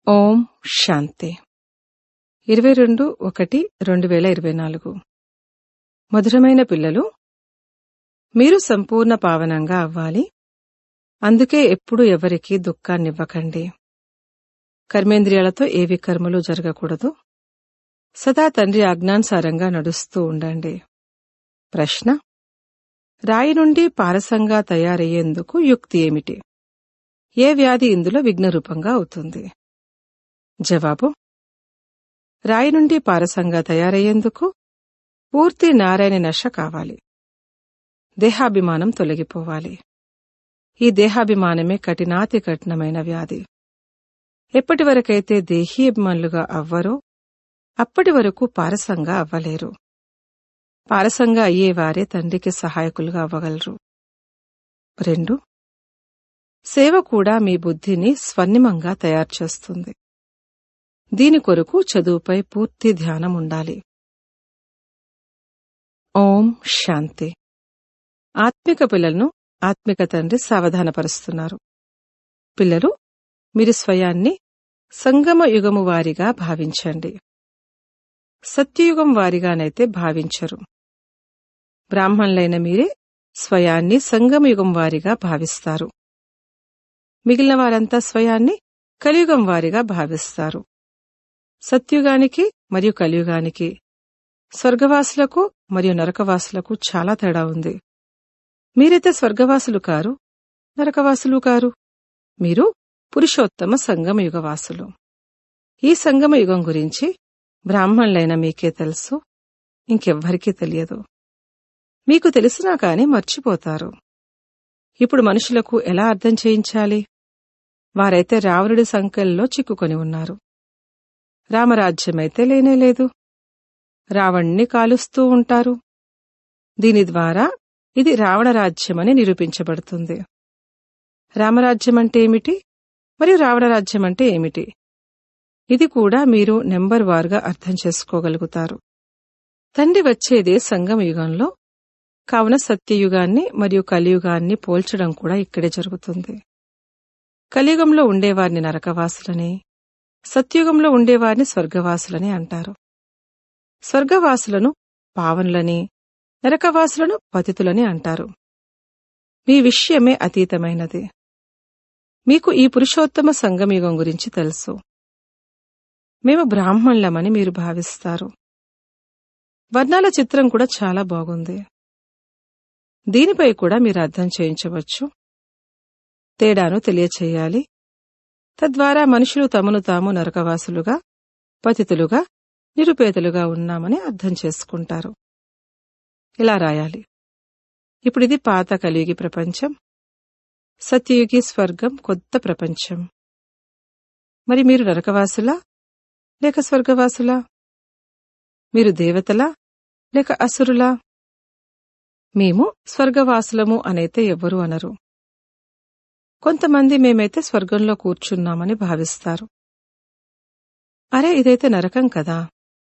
ఓం శాంతి ఇరవై రెండు ఒకటి రెండు వేల ఇరవై నాలుగు మధురమైన పిల్లలు మీరు సంపూర్ణ పావనంగా అవ్వాలి అందుకే ఎప్పుడు ఎవరికీ దుఃఖాన్నివ్వకండి కర్మేంద్రియాలతో ఏ వికర్మలు జరగకూడదు సదా తండ్రి ఆజ్ఞానుసారంగా నడుస్తూ ఉండండి ప్రశ్న రాయి నుండి పారసంగా తయారయ్యేందుకు యుక్తి ఏమిటి ఏ వ్యాధి ఇందులో విఘ్నరూపంగా అవుతుంది జవాబు రాయి నుండి పారసంగా తయారయ్యేందుకు పూర్తి నారాయణ నశ కావాలి దేహాభిమానం తొలగిపోవాలి ఈ దేహాభిమానమే కఠినాతి కఠినమైన వ్యాధి ఎప్పటి వరకైతే దేహీభిమానులుగా అవ్వరో అప్పటి వరకు పారసంగా అవ్వలేరు పారసంగా అయ్యేవారే తండ్రికి సహాయకులుగా అవ్వగలరు రెండు సేవ కూడా మీ బుద్ధిని స్వర్ణిమంగా తయారు చేస్తుంది దీని కొరకు చదువుపై పూర్తి ధ్యానం ఉండాలి ఓం శాంతి ఆత్మిక పిల్లలను ఆత్మిక తండ్రి సావధానపరుస్తున్నారు పిల్లలు మీరు స్వయాన్ని సంగమ యుగము వారిగా భావించండి సత్యయుగం వారిగానైతే భావించరు బ్రాహ్మణులైన మీరే స్వయాన్ని సంగమయుగం వారిగా భావిస్తారు మిగిలిన వారంతా స్వయాన్ని కలియుగం వారిగా భావిస్తారు సత్యుగానికి మరియు కలియుగానికి స్వర్గవాసులకు మరియు నరకవాసులకు చాలా తేడా ఉంది మీరైతే స్వర్గవాసులు కారు నరకవాసులు కారు మీరు పురుషోత్తమ సంగమ యుగవాసులు ఈ సంగమ యుగం గురించి బ్రాహ్మణులైన మీకే తెలుసు ఇంకెవ్వరికీ తెలియదు మీకు తెలిసినా కాని మర్చిపోతారు ఇప్పుడు మనుషులకు ఎలా అర్థం చేయించాలి వారైతే రావణుడి సంఖ్యల్లో చిక్కుకొని ఉన్నారు రామరాజ్యమైతే లేనేలేదు రావణ్ణి కాలుస్తూ ఉంటారు దీని ద్వారా ఇది రావణ రాజ్యమని నిరూపించబడుతుంది రామరాజ్యం అంటే ఏమిటి మరియు రావణ రాజ్యం అంటే ఏమిటి ఇది కూడా మీరు నెంబర్ వారుగా అర్థం చేసుకోగలుగుతారు తండ్రి వచ్చేదే సంగమ యుగంలో కావున సత్యయుగాన్ని మరియు కలియుగాన్ని పోల్చడం కూడా ఇక్కడే జరుగుతుంది కలియుగంలో ఉండేవారిని నరకవాసులని సత్యుగంలో ఉండేవారిని స్వర్గవాసులని అంటారు స్వర్గవాసులను పావనులని నరకవాసులను పతితులని అంటారు మీ విషయమే అతీతమైనది మీకు ఈ పురుషోత్తమ సంగమయుగం గురించి తెలుసు మేము బ్రాహ్మణులమని మీరు భావిస్తారు వర్ణాల చిత్రం కూడా చాలా బాగుంది దీనిపై కూడా మీరు అర్థం చేయించవచ్చు తేడాను తెలియచేయాలి తద్వారా మనుషులు తమను తాము నరకవాసులుగా పతితులుగా నిరుపేదలుగా ఉన్నామని అర్థం చేసుకుంటారు ఇలా రాయాలి ఇప్పుడు ఇది పాత కలియుగి ప్రపంచం సత్యయుగి స్వర్గం కొత్త ప్రపంచం మరి మీరు నరకవాసులా లేక స్వర్గవాసులా మీరు దేవతలా లేక అసురులా మేము స్వర్గవాసులము అనైతే ఎవ్వరూ అనరు కొంతమంది మేమైతే స్వర్గంలో కూర్చున్నామని భావిస్తారు అరే ఇదైతే నరకం కదా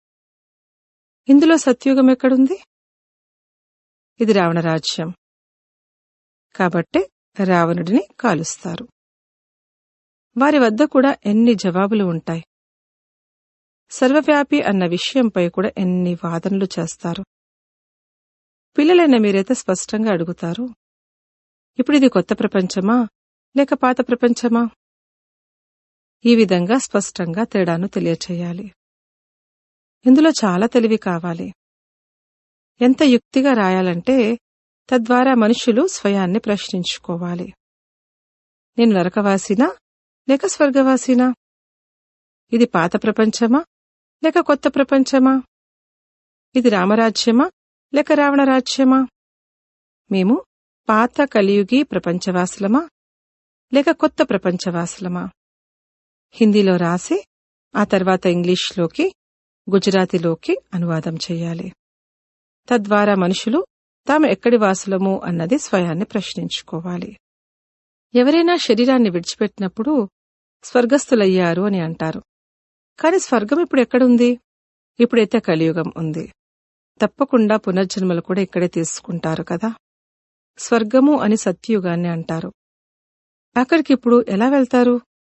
ఇందులో సత్యుగం ఎక్కడుంది ఇది రావణరాజ్యం కాబట్టే రావణుడిని కాలుస్తారు వారి వద్ద కూడా ఎన్ని జవాబులు ఉంటాయి సర్వవ్యాపి అన్న విషయంపై కూడా ఎన్ని వాదనలు చేస్తారు పిల్లలైన మీరైతే స్పష్టంగా అడుగుతారు ఇప్పుడు ఇది కొత్త ప్రపంచమా లేక పాత ప్రపంచమా ఈ విధంగా స్పష్టంగా తేడాను తెలియచేయాలి ఇందులో చాలా తెలివి కావాలి ఎంత యుక్తిగా రాయాలంటే తద్వారా మనుషులు స్వయాన్ని ప్రశ్నించుకోవాలి నేను నరకవాసినా లేక స్వర్గవాసినా ఇది పాత ప్రపంచమా లేక కొత్త ప్రపంచమా ఇది రామరాజ్యమా లేక రావణరాజ్యమా మేము పాత కలియుగి ప్రపంచవాసులమా లేక కొత్త ప్రపంచవాసులమా హిందీలో రాసి ఆ తర్వాత ఇంగ్లీష్లోకి గుజరాతీలోకి అనువాదం చేయాలి తద్వారా మనుషులు తాము ఎక్కడి వాసులము అన్నది స్వయాన్ని ప్రశ్నించుకోవాలి ఎవరైనా శరీరాన్ని విడిచిపెట్టినప్పుడు స్వర్గస్థులయ్యారు అని అంటారు కాని స్వర్గం ఇప్పుడు ఎక్కడుంది ఇప్పుడైతే కలియుగం ఉంది తప్పకుండా పునర్జన్మలు కూడా ఇక్కడే తీసుకుంటారు కదా స్వర్గము అని సత్యయుగాన్ని అంటారు అక్కడికిప్పుడు ఎలా వెళ్తారు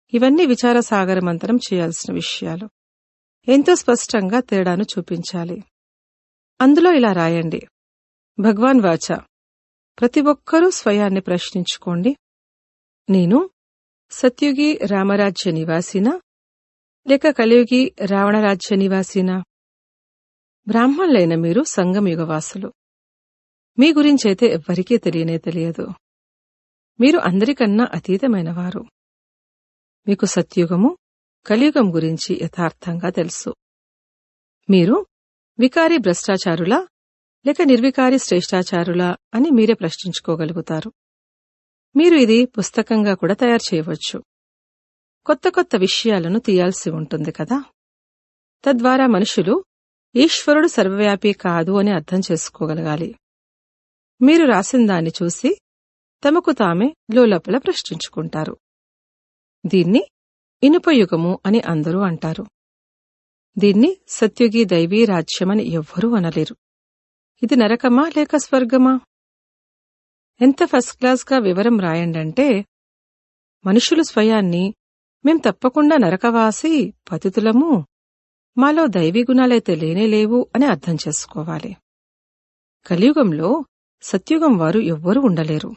ఇవన్నీ విచార సాగరమంతరం చేయాల్సిన విషయాలు ఎంతో స్పష్టంగా తేడాను చూపించాలి అందులో ఇలా రాయండి భగవాన్ వాచ ప్రతి ఒక్కరూ స్వయాన్ని ప్రశ్నించుకోండి నేను సత్యుగి రామరాజ్య నివాసినా లేక కలియుగి రావణరాజ్య నివాసినా బ్రాహ్మణులైన మీరు సంగమయుగవాసులు మీ గురించైతే ఎవ్వరికీ తెలియనే తెలియదు మీరు అందరికన్నా అతీతమైనవారు మీకు సత్యుగము కలియుగం గురించి యథార్థంగా తెలుసు మీరు వికారి భ్రష్టాచారులా లేక నిర్వికారి శ్రేష్టాచారులా అని మీరే ప్రశ్నించుకోగలుగుతారు మీరు ఇది పుస్తకంగా కూడా తయారు చేయవచ్చు కొత్త కొత్త విషయాలను తీయాల్సి ఉంటుంది కదా తద్వారా మనుషులు ఈశ్వరుడు సర్వవ్యాపి కాదు అని అర్థం చేసుకోగలగాలి మీరు రాసిన దాన్ని చూసి తమకు తామే లోలోపల ప్రశ్నించుకుంటారు దీన్ని ఇనుపయుగము అని అందరూ అంటారు దీన్ని సత్యుగి దైవీ రాజ్యమని ఎవ్వరూ అనలేరు ఇది నరకమా లేక స్వర్గమా ఎంత ఫస్ట్ క్లాస్గా వివరం రాయండంటే మనుషులు స్వయాన్ని మేం తప్పకుండా నరకవాసి పతితులము మాలో దైవీ గుణాలైతే లేనేలేవు అని అర్థం చేసుకోవాలి కలియుగంలో సత్యుగం వారు ఎవ్వరూ ఉండలేరు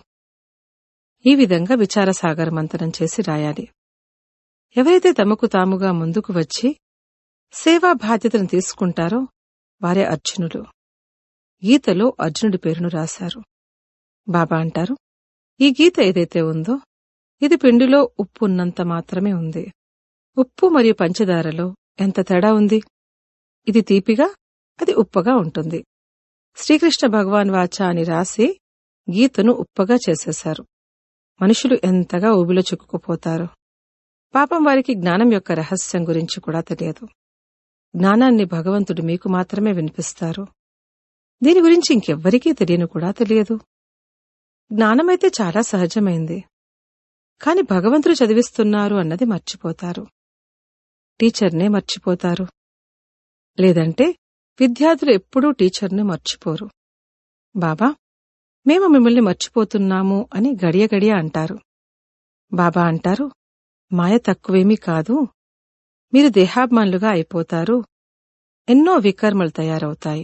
ఈ విధంగా విచారసాగర మంతనం చేసి రాయాలి ఎవరైతే తమకు తాముగా ముందుకు వచ్చి సేవా బాధ్యతను తీసుకుంటారో వారే అర్జునులు గీతలో అర్జునుడి పేరును రాశారు బాబా అంటారు ఈ గీత ఏదైతే ఉందో ఇది పిండిలో ఉప్పు ఉన్నంత మాత్రమే ఉంది ఉప్పు మరియు పంచదారలో ఎంత తేడా ఉంది ఇది తీపిగా అది ఉప్పగా ఉంటుంది శ్రీకృష్ణ భగవాన్ వాచ అని రాసి గీతను ఉప్పగా చేసేశారు మనుషులు ఎంతగా ఊబిలో చిక్కుకుపోతారు పాపం వారికి జ్ఞానం యొక్క రహస్యం గురించి కూడా తెలియదు జ్ఞానాన్ని భగవంతుడు మీకు మాత్రమే వినిపిస్తారు దీని గురించి ఇంకెవ్వరికీ తెలియను కూడా తెలియదు జ్ఞానమైతే చాలా సహజమైంది కాని భగవంతుడు చదివిస్తున్నారు అన్నది మర్చిపోతారు టీచర్నే మర్చిపోతారు లేదంటే విద్యార్థులు ఎప్పుడూ టీచర్ని మర్చిపోరు బాబా మేము మిమ్మల్ని మర్చిపోతున్నాము అని గడియ గడియ అంటారు బాబా అంటారు మాయ తక్కువేమీ కాదు మీరు దేహాభిమానులుగా అయిపోతారు ఎన్నో వికర్మలు తయారవుతాయి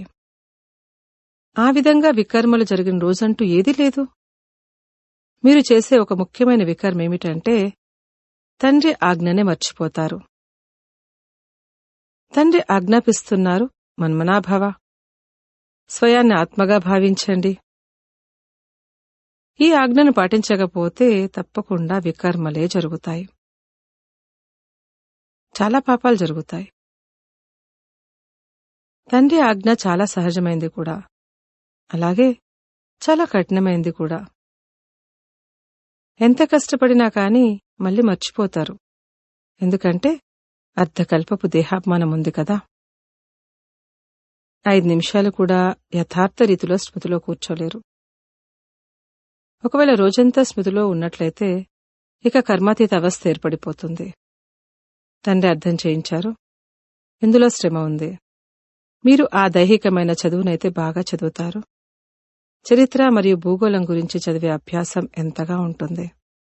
ఆ విధంగా వికర్మలు జరిగిన రోజంటూ ఏదీ లేదు మీరు చేసే ఒక ముఖ్యమైన వికర్మ ఏమిటంటే తండ్రి ఆజ్ఞనే మర్చిపోతారు తండ్రి ఆజ్ఞాపిస్తున్నారు మన్మనాభవ స్వయాన్ని ఆత్మగా భావించండి ఈ ఆజ్ఞను పాటించకపోతే తప్పకుండా వికర్మలే జరుగుతాయి చాలా పాపాలు జరుగుతాయి తండ్రి ఆజ్ఞ చాలా సహజమైంది కూడా అలాగే చాలా కఠినమైంది కూడా ఎంత కష్టపడినా కాని మళ్ళీ మర్చిపోతారు ఎందుకంటే అర్ధకల్పపు దేహాభిమానం ఉంది కదా ఐదు నిమిషాలు కూడా యథార్థ రీతిలో స్మృతిలో కూర్చోలేరు ఒకవేళ రోజంతా స్మృతిలో ఉన్నట్లయితే ఇక కర్మాతీత అవస్థ ఏర్పడిపోతుంది తండ్రి అర్థం చేయించారు ఇందులో శ్రమ ఉంది మీరు ఆ దైహికమైన చదువునైతే బాగా చదువుతారు చరిత్ర మరియు భూగోళం గురించి చదివే అభ్యాసం ఎంతగా ఉంటుంది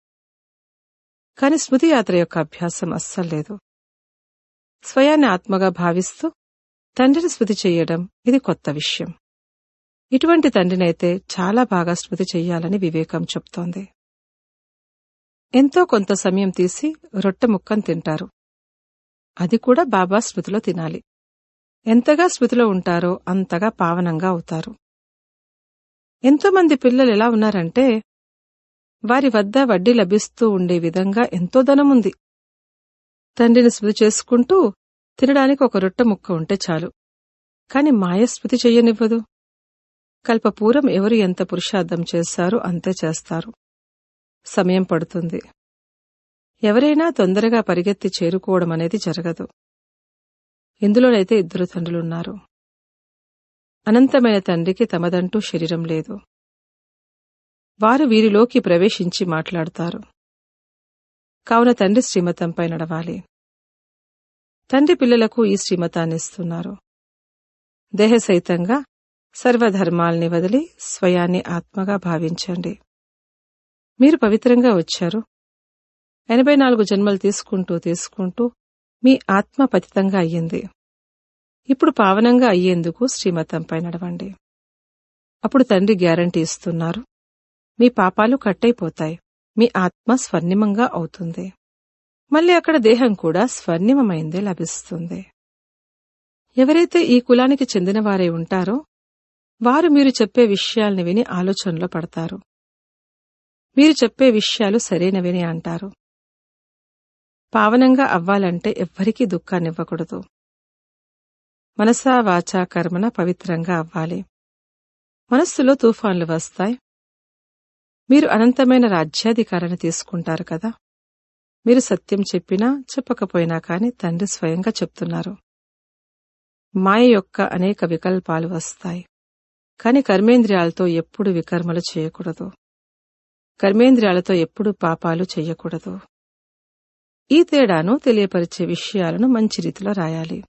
కాని స్మృతి యాత్ర యొక్క అభ్యాసం అస్సలు లేదు స్వయాన్ని ఆత్మగా భావిస్తూ తండ్రిని స్మృతి చెయ్యడం ఇది కొత్త విషయం ఇటువంటి తండ్రినైతే చాలా బాగా స్మృతి చెయ్యాలని వివేకం చెప్తోంది ఎంతో కొంత సమయం తీసి రొట్టె ముక్కను తింటారు అది కూడా బాబా స్మృతిలో తినాలి ఎంతగా స్మృతిలో ఉంటారో అంతగా పావనంగా అవుతారు ఎంతోమంది పిల్లలు ఎలా ఉన్నారంటే వారి వద్ద వడ్డీ లభిస్తూ ఉండే విధంగా ఎంతో ధనముంది తండ్రిని స్మృతి చేసుకుంటూ తినడానికి ఒక రొట్టె ముక్క ఉంటే చాలు కాని మాయ స్మృతి చెయ్యనివ్వదు కల్పపూరం ఎవరు ఎంత పురుషార్థం చేస్తారో అంతే చేస్తారు సమయం పడుతుంది ఎవరైనా తొందరగా పరిగెత్తి చేరుకోవడం అనేది జరగదు ఇందులోనైతే ఇద్దరు తండ్రులున్నారు అనంతమైన తండ్రికి తమదంటూ శరీరం లేదు వారు వీరిలోకి ప్రవేశించి మాట్లాడతారు కావున తండ్రి శ్రీమతంపై నడవాలి తండ్రి పిల్లలకు ఈ శ్రీమతాన్నిస్తున్నారు దేహసహితంగా సర్వధర్మాల్ని వదిలి స్వయాన్ని ఆత్మగా భావించండి మీరు పవిత్రంగా వచ్చారు ఎనభై నాలుగు జన్మలు తీసుకుంటూ తీసుకుంటూ మీ ఆత్మ పతితంగా అయ్యింది ఇప్పుడు పావనంగా అయ్యేందుకు శ్రీమతంపై నడవండి అప్పుడు తండ్రి గ్యారంటీ ఇస్తున్నారు మీ పాపాలు కట్టయిపోతాయి మీ ఆత్మ స్వర్ణిమంగా అవుతుంది మళ్ళీ అక్కడ దేహం కూడా స్వర్ణిమమైందే లభిస్తుంది ఎవరైతే ఈ కులానికి చెందినవారై ఉంటారో వారు మీరు చెప్పే విషయాల్ని విని ఆలోచనలో పడతారు మీరు చెప్పే విషయాలు సరైనవిని అంటారు పావనంగా అవ్వాలంటే ఎవ్వరికీ దుఃఖాన్నివ్వకూడదు మనసా వాచా కర్మన పవిత్రంగా అవ్వాలి మనస్సులో తుఫాన్లు వస్తాయి మీరు అనంతమైన రాజ్యాధికారాన్ని తీసుకుంటారు కదా మీరు సత్యం చెప్పినా చెప్పకపోయినా కాని తండ్రి స్వయంగా చెప్తున్నారు మాయ యొక్క అనేక వికల్పాలు వస్తాయి కాని కర్మేంద్రియాలతో ఎప్పుడు వికర్మలు చేయకూడదు కర్మేంద్రియాలతో ఎప్పుడు పాపాలు చేయకూడదు ఈ తేడాను తెలియపరిచే విషయాలను మంచి రీతిలో రాయాలి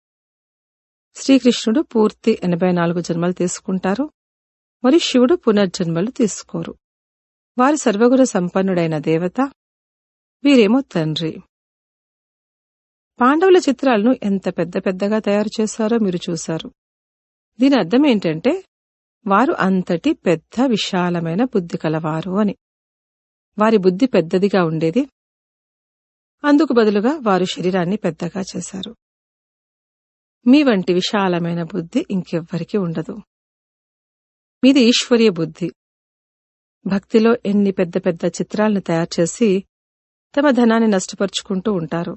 శ్రీకృష్ణుడు పూర్తి ఎనభై నాలుగు జన్మలు తీసుకుంటారు మరియు శివుడు పునర్జన్మలు తీసుకోరు వారి సర్వగుణ సంపన్నుడైన దేవత వీరేమో తండ్రి పాండవుల చిత్రాలను ఎంత పెద్ద పెద్దగా తయారు చేశారో మీరు చూశారు దీని అర్థం ఏంటంటే వారు అంతటి పెద్ద విశాలమైన బుద్ధి కలవారు అని వారి బుద్ధి పెద్దదిగా ఉండేది అందుకు బదులుగా వారు శరీరాన్ని పెద్దగా చేశారు మీ వంటి విశాలమైన బుద్ధి ఇంకెవ్వరికీ ఉండదు మీది ఈశ్వరీయ బుద్ధి భక్తిలో ఎన్ని పెద్ద పెద్ద చిత్రాలను తయారు చేసి తమ ధనాన్ని నష్టపరుచుకుంటూ ఉంటారు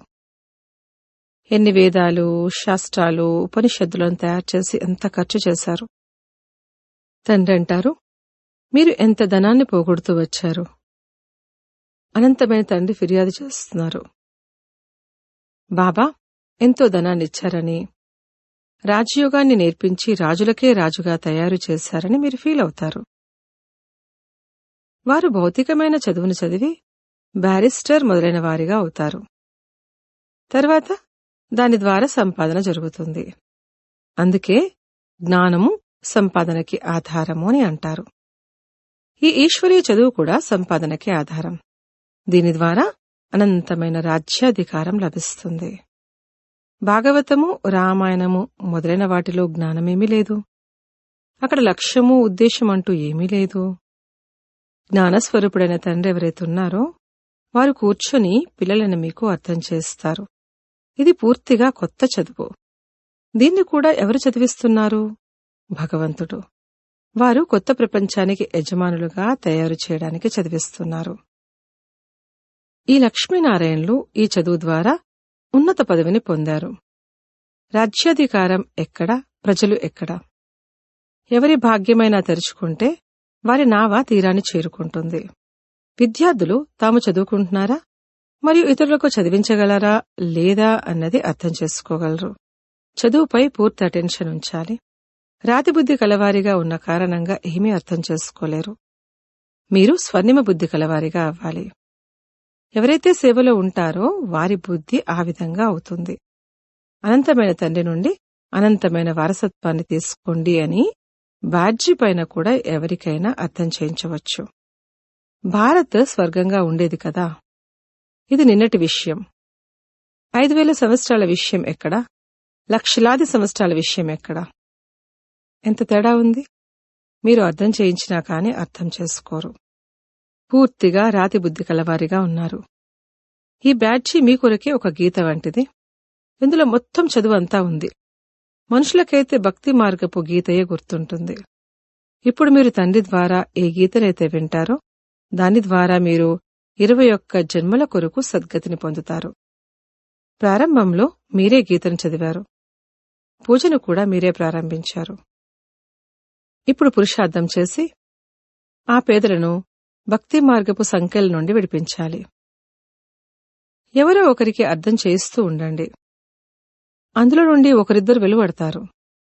ఎన్ని వేదాలు శాస్త్రాలు ఉపనిషత్తులను తయారు చేసి ఎంత ఖర్చు చేశారు తండ్రి అంటారు మీరు ఎంత ధనాన్ని పోగొడుతూ వచ్చారు అనంతమైన తండ్రి ఫిర్యాదు చేస్తున్నారు బాబా ఎంతో ధనాన్ని ఇచ్చారని రాజయోగాన్ని నేర్పించి రాజులకే రాజుగా తయారు చేశారని మీరు ఫీల్ అవుతారు వారు భౌతికమైన చదువును చదివి బ్యారిస్టర్ మొదలైన వారిగా అవుతారు తర్వాత దాని ద్వారా సంపాదన జరుగుతుంది అందుకే జ్ఞానము సంపాదనకి ఆధారము అని అంటారు ఈ ఈశ్వరీయ చదువు కూడా సంపాదనకి ఆధారం దీని ద్వారా అనంతమైన రాజ్యాధికారం లభిస్తుంది భాగవతము రామాయణము మొదలైన వాటిలో జ్ఞానమేమీ లేదు అక్కడ లక్ష్యము ఉద్దేశం అంటూ ఏమీ లేదు జ్ఞానస్వరూపుడైన తండ్రి ఎవరైతే ఉన్నారో వారు కూర్చొని పిల్లలను మీకు అర్థం చేస్తారు ఇది పూర్తిగా కొత్త చదువు దీన్ని కూడా ఎవరు చదివిస్తున్నారు భగవంతుడు వారు కొత్త ప్రపంచానికి యజమానులుగా తయారు చేయడానికి చదివిస్తున్నారు ఈ లక్ష్మీనారాయణలు ఈ చదువు ద్వారా ఉన్నత పదవిని పొందారు రాజ్యాధికారం ఎక్కడ ప్రజలు ఎక్కడ ఎవరి భాగ్యమైనా తెరుచుకుంటే వారి నావ తీరాన్ని చేరుకుంటుంది విద్యార్థులు తాము చదువుకుంటున్నారా మరియు ఇతరులకు చదివించగలరా లేదా అన్నది అర్థం చేసుకోగలరు చదువుపై పూర్తి అటెన్షన్ ఉంచాలి రాతిబుద్ధి కలవారిగా ఉన్న కారణంగా ఏమీ అర్థం చేసుకోలేరు మీరు స్వర్ణిమ బుద్ధి కలవారిగా అవ్వాలి ఎవరైతే సేవలో ఉంటారో వారి బుద్ధి ఆ విధంగా అవుతుంది అనంతమైన తండ్రి నుండి అనంతమైన వారసత్వాన్ని తీసుకోండి అని బ్యాడ్జీ పైన కూడా ఎవరికైనా అర్థం చేయించవచ్చు భారత్ స్వర్గంగా ఉండేది కదా ఇది నిన్నటి విషయం ఐదు వేల సంవత్సరాల విషయం ఎక్కడా లక్షలాది సంవత్సరాల విషయం ఎక్కడా ఎంత తేడా ఉంది మీరు అర్థం చేయించినా కాని అర్థం చేసుకోరు పూర్తిగా రాతి బుద్ధి కలవారిగా ఉన్నారు ఈ బ్యాడ్జీ మీ కొరకే ఒక గీత వంటిది ఇందులో మొత్తం చదువు అంతా ఉంది మనుషులకైతే భక్తి మార్గపు గీతయే గుర్తుంటుంది ఇప్పుడు మీరు తండ్రి ద్వారా ఏ గీతనైతే వింటారో దాని ద్వారా మీరు ఇరవై ఒక్క జన్మల కొరకు సద్గతిని పొందుతారు ప్రారంభంలో మీరే గీతను చదివారు పూజను కూడా మీరే ప్రారంభించారు ఇప్పుడు పురుషార్థం చేసి ఆ పేదలను భక్తి మార్గపు సంఖ్యల నుండి విడిపించాలి ఎవరో ఒకరికి అర్థం చేయిస్తూ ఉండండి అందులో నుండి ఒకరిద్దరు వెలువడతారు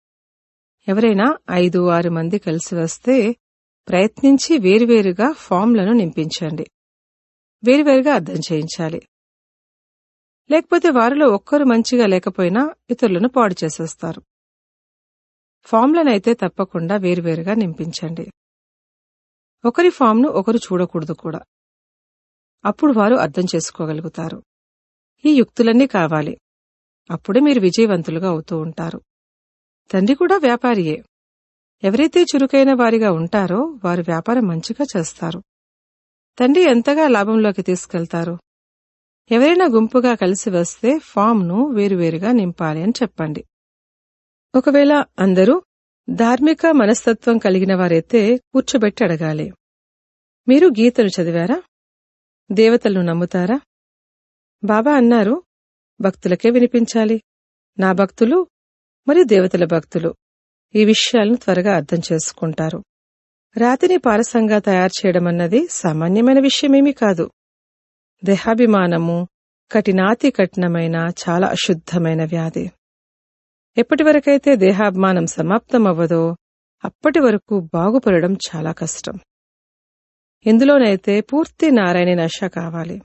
ఎవరైనా ఐదు ఆరు మంది కలిసి వస్తే ప్రయత్నించి వేరువేరుగా ఫామ్లను నింపించండి వేరువేరుగా అర్థం చేయించాలి లేకపోతే వారిలో ఒక్కరు మంచిగా లేకపోయినా ఇతరులను పాడు చేసేస్తారు ఫామ్లనైతే తప్పకుండా వేరువేరుగా నింపించండి ఒకరి ఫామ్ను ఒకరు చూడకూడదు కూడా అప్పుడు వారు అర్థం చేసుకోగలుగుతారు ఈ యుక్తులన్నీ కావాలి అప్పుడే మీరు విజయవంతులుగా అవుతూ ఉంటారు తండ్రి కూడా వ్యాపారియే ఎవరైతే చురుకైన వారిగా ఉంటారో వారు వ్యాపారం మంచిగా చేస్తారు తండ్రి ఎంతగా లాభంలోకి తీసుకెళ్తారు ఎవరైనా గుంపుగా కలిసి వస్తే ఫామ్ను వేరువేరుగా నింపాలి అని చెప్పండి ఒకవేళ అందరూ ధార్మిక మనస్తత్వం కలిగిన వారైతే కూర్చోబెట్టి అడగాలి మీరు గీతను చదివారా దేవతలను నమ్ముతారా బాబా అన్నారు భక్తులకే వినిపించాలి నా భక్తులు మరియు దేవతల భక్తులు ఈ విషయాలను త్వరగా అర్థం చేసుకుంటారు రాతిని పారసంగా తయారు చేయడం అన్నది సామాన్యమైన విషయమేమీ కాదు దేహాభిమానము కఠినాతి కఠినమైన చాలా అశుద్ధమైన వ్యాధి ఎప్పటి వరకైతే దేహాభిమానం సమాప్తమవ్వదో అప్పటి వరకు బాగుపడడం చాలా కష్టం ఇందులోనైతే పూర్తి నారాయణ నశ కావాలి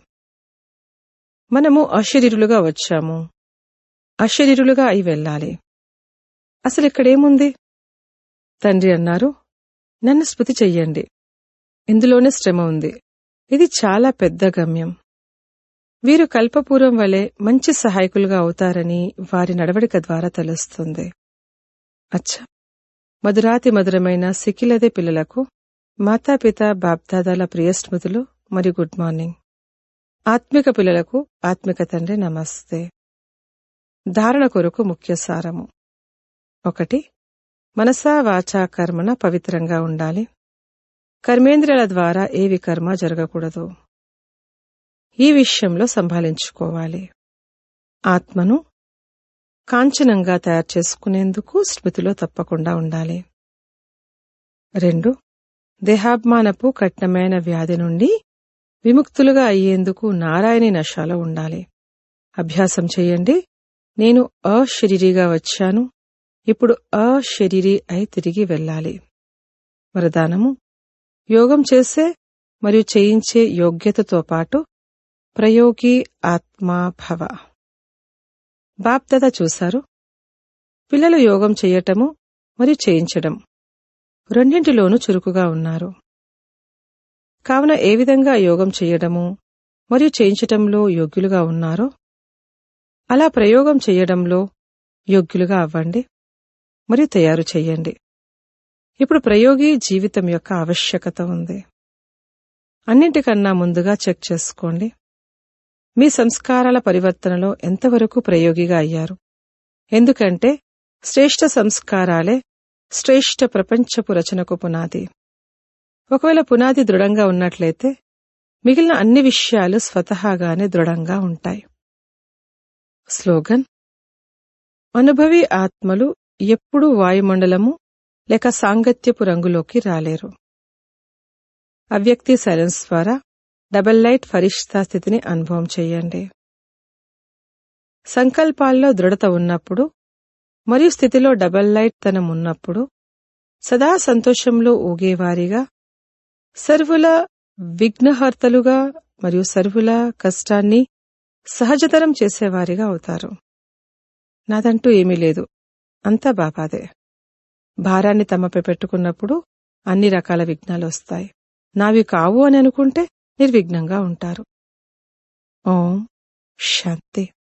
మనము అశరీరులుగా వచ్చాము అశరీరులుగా అయి వెళ్ళాలి అసలు ఇక్కడేముంది తండ్రి అన్నారు నన్ను స్మృతి చెయ్యండి ఇందులోనే శ్రమ ఉంది ఇది చాలా పెద్ద గమ్యం వీరు కల్పపూర్వం వలె మంచి సహాయకులుగా అవుతారని వారి నడవడిక ద్వారా తెలుస్తుంది అచ్చా మధురాతి మధురమైన సిక్కిలదే పిల్లలకు మాతాపిత బాప్దాదాల ప్రియ స్మృతులు మరియు గుడ్ మార్నింగ్ ఆత్మిక పిల్లలకు ఆత్మిక తండ్రి నమస్తే ధారణ కొరకు ముఖ్య సారము ఒకటి మనసా వాచా కర్మన పవిత్రంగా ఉండాలి కర్మేంద్రియాల ద్వారా ఏ వికర్మ జరగకూడదు ఈ విషయంలో సంభాళించుకోవాలి ఆత్మను కాంచనంగా తయారు చేసుకునేందుకు స్మృతిలో తప్పకుండా ఉండాలి రెండు దేహాభిమానపు కఠినమైన వ్యాధి నుండి విముక్తులుగా అయ్యేందుకు నారాయణి నశాలో ఉండాలి అభ్యాసం చేయండి నేను అశరీరిగా వచ్చాను ఇప్పుడు అశరీరి అయి తిరిగి వెళ్ళాలి వరదానము యోగం చేసే మరియు చేయించే యోగ్యతతో పాటు ప్రయోగి ఆత్మా భవ బాప్దాద చూశారు పిల్లలు యోగం చెయ్యటము మరియు చేయించడం రెండింటిలోనూ చురుకుగా ఉన్నారు కావున ఏ విధంగా యోగం చెయ్యడము మరియు చేయించటంలో యోగ్యులుగా ఉన్నారో అలా ప్రయోగం చెయ్యడంలో యోగ్యులుగా అవ్వండి మరియు తయారు చెయ్యండి ఇప్పుడు ప్రయోగి జీవితం యొక్క ఆవశ్యకత ఉంది అన్నింటికన్నా ముందుగా చెక్ చేసుకోండి మీ సంస్కారాల పరివర్తనలో ఎంతవరకు ప్రయోగిగా అయ్యారు ఎందుకంటే శ్రేష్ఠ సంస్కారాలే శ్రేష్ఠ ప్రపంచపు రచనకు పునాది ఒకవేళ పునాది దృఢంగా ఉన్నట్లయితే మిగిలిన అన్ని విషయాలు స్వతహాగానే దృఢంగా ఉంటాయి స్లోగన్ అనుభవి ఆత్మలు ఎప్పుడూ వాయుమండలము లేక సాంగత్యపు రంగులోకి రాలేరు అవ్యక్తి సైలెన్స్ ద్వారా డబల్ లైట్ ఫరిష్తా స్థితిని అనుభవం చేయండి సంకల్పాల్లో దృఢత ఉన్నప్పుడు మరియు స్థితిలో డబల్ లైట్ తనం ఉన్నప్పుడు సదా సంతోషంలో ఊగేవారిగా సర్వుల విఘ్నహర్తలుగా మరియు సర్వుల కష్టాన్ని సహజతరం చేసేవారిగా అవుతారు నాదంటూ ఏమీ లేదు అంతా బాబాదే భారాన్ని తమపై పెట్టుకున్నప్పుడు అన్ని రకాల విఘ్నాలు వస్తాయి నావి కావు అని అనుకుంటే నిర్విఘ్నంగా ఉంటారు ఓం శాంతి